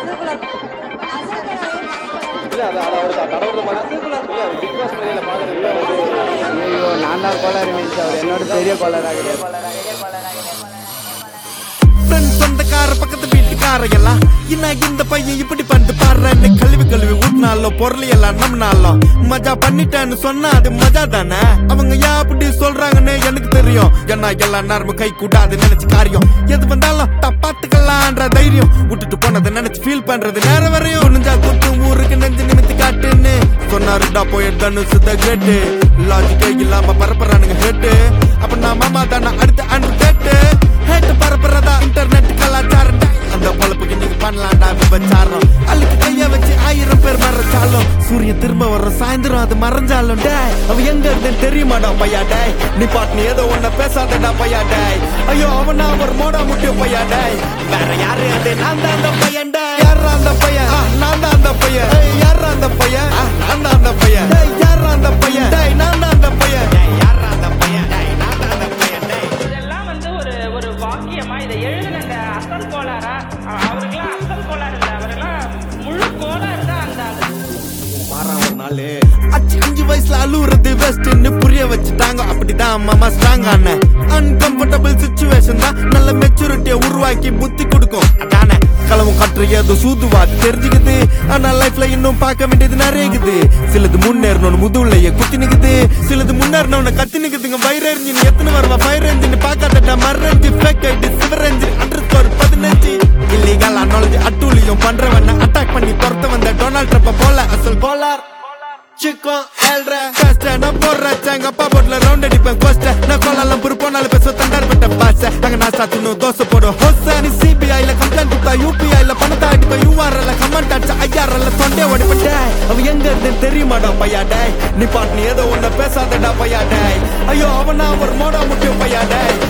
இல்ல அது அது அவருக்கு கடவுள் மனசு இல்ல அது பிக் பாஸ் முறையில பாக்குறது ஐயோ நான் தான் கோளாறு மீன்ஸ் அவர் என்னோட பெரிய கோளாறாக கிடையாது ஃப்ரெண்ட் சொந்தக்கார பக்கத்து வீட்டுக்கார எல்லாம் என்ன இந்த பையன் இப்படி பண்ணிட்டு பாடுறேன்னு கழுவி கழுவி ஊட்டினாலும் பொருள் எல்லாம் நம்பினாலும் மஜா பண்ணிட்டேன்னு சொன்னா அது மஜா தானே அவங்க ஏன் அப்படி சொல்றாங்கன்னு எனக்கு தெரியும் ஏன்னா எல்லா நேரமும் கை கூடாது நினைச்சு காரியம் எது வந்தாலும் தப்பாத்துக்கலான்ற தைரியம் விட்டுட்டு போனதை நினைச்சு ஃபீல் பண்றது நேரம் வரையும் நெஞ்சா குத்து ஊருக்கு நெஞ்சு நிமித்தி காட்டுன்னு சொன்னாருடா போய் தனுசு த கேட்டு லாஜிக்கே இல்லாம பரப்புறானுங்க ஹேட்டு அப்ப நான் மாமா தானே அடுத்த அன்று கேட்டு ஹேட்டு பரப்புறதா இன்டர்நெட் கலாச்சாரம் டேய். அந்த பொழப்புக்கு நீங்க பண்ணலாம்டா விபச்சாரம் அள்ளுக்கு கைய வச்சு ஆயிரம் பேர் மறைச்சாலும் சூரியன் திரும்ப வர சாயந்தரம் அது மறைஞ்சாலும் டேய் அவ எங்க இருக்குன்னு தெரியுமாடா பையா டேய் நீ பாட்டு நீ ஏதோ ஒன்ன பேசாதடா பையா டேய் ஐயோ அவனா ஒரு மோடா முட்டிய பையா டேய் வேற யாரு அது நான் தான் அந்த பையன் டேய் யாரா அந்த பையன் ஆ, நான் தான் அந்த பையன் ஏய், யாரா அந்த பையன் ஆ, நான் தான் அந்த பையன் டேய் யாரா அந்த பையன் டேய் நான் தான் அந்த பையன் டேய் யாரா அந்த பையன் டேய் நான் தான் அந்த பையன் டேய் இதெல்லாம் வந்து ஒரு ஒரு வாக்கியமா இதை எழுதின அந்த அசல் கோளாரா அ- அவருக்கெல்லாம் அசல் கோளாறு இல்லை அவரெல்லாம் முழு கோளாறு தான் அந்த மாறான் ஒரு நாளு அஞ்சு அஞ்சு வயசுல அழுவுறது வெஸ்ட்னு புரிய வச்சுட்டாங்க அப்படிதான் மாமா ஸ்ட்ராங் ஆன அன்கம்ஃபர்டபுள் சுச்சுவேஷன் தான் நல்ல மெச்சூரிட்டியை உருவாக்கி புத்தி கொடுக்கும் அதானே களவும் கற்று ஏதோ சூதுவாது தெரிஞ்சுக்குது ஆனா லைஃப்ல இன்னும் பார்க்க வேண்டியது நிறைய இருக்குது சிலது முன்னேறணும்னு முதுகுலையே குத்தி நிக்குது சிலது முன்னேறணும்னு கத்தி நிக்குதுங்க வயிறு எரிஞ்சு எத்தனை வருவா ஃபயர் என்ஜின் பார்க்காதடா மறந்து ஃபேக் ஐடி சிவர் என்ஜின் அண்டர் ஸ்கோர் பதினஞ்சு இல்லீகல் அனாலஜி அட்டூழியம் பண்றவன அட்டாக் பண்ணி துரத்த வந்த டொனால்ட் ட்ரம்ப் போல அசல் கோலார் சிக்கம் ஏழ்ற கஷ்ட நான் போடுற எங்க அப்பா போட்ல ரவுண்ட் அடிப்பேன் கோஸ்ட நான் கோலாலம் புரு போனாலும் பேச தண்டார் பட்ட பாச அங்க நான் சாத்துன்னு தோசை போடும் ஹோச நீ சிபிஐல கம்ப்ளைண்ட் கொடுத்தா யூபிஐல பணத்தை அடிப்பேன் யூஆர்எல்ல கமெண்ட் அடிச்சா ஐஆர்எல்ல தொண்டே ஓடிப்பட்ட அவ எங்க இருந்து தெரியுமாடா பையா டேய் நீ பாட்டு நீ ஏதோ ஒண்ணு பேசாதடா பையா டேய் ஐயோ அவனா ஒரு மோடா முட்டிய பையா டேய்